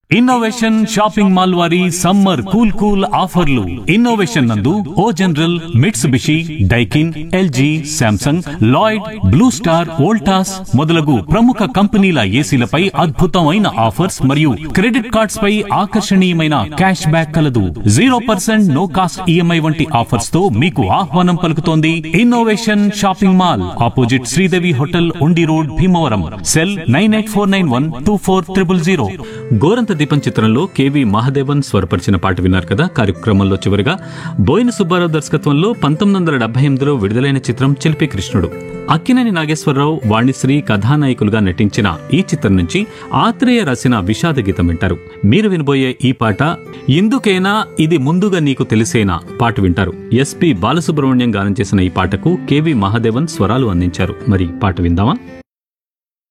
innovation shopping mall వారి summer cool cool ఆఫర్లు Innovation నందు O General Mitsubishi Daikin LG Samsung Lloyd Blue Star Voltas మొదలగు ప్రముఖ కంపెనీల ఏసీలపై అద్భుతమైన ఆఫర్స్ మరియు క్రెడిట్ కార్డ్స్ పై ఆకర్షణీయమైన క్యాష్ బ్యాక్ కలదు zero percent no cost EMI వంటి ఆఫర్స్ తో మీకు ఆహ్వానం పలుకుతోంది Innovation shopping mall opposite Sridevi hotel Undi road Bhimavaram cell nine eight four nine one two four triple zero Gorantha Deepam చిత్రంలో కేవి మహాదేవన్ స్వరపరిచిన పాట విన్నారు కదా కార్యక్రమంలో చివరిగా బోయిన సుబ్బారావు దర్శకత్వంలో పంతొమ్మిది వందల డెబ్బై ఎనిమిదిలో విడుదలైన చిత్రం చిలిపి కృష్ణుడు అక్కినేని నాగేశ్వరరావు వాణిశ్రీ కథానాయకులుగా నటించిన ఈ చిత్రం నుంచి ఆత్రేయ రాసిన విషాద గీతం వింటారు మీరు వినబోయే ఈ పాట ఎందుకైనా ఇది ముందుగా నీకు తెలిసేనా పాట వింటారు ఎస్పి బాలసుబ్రహ్మణ్యం గానం చేసిన ఈ పాటకు కేవి మహాదేవన్ స్వరాలు అందించారు మరి పాట విందామా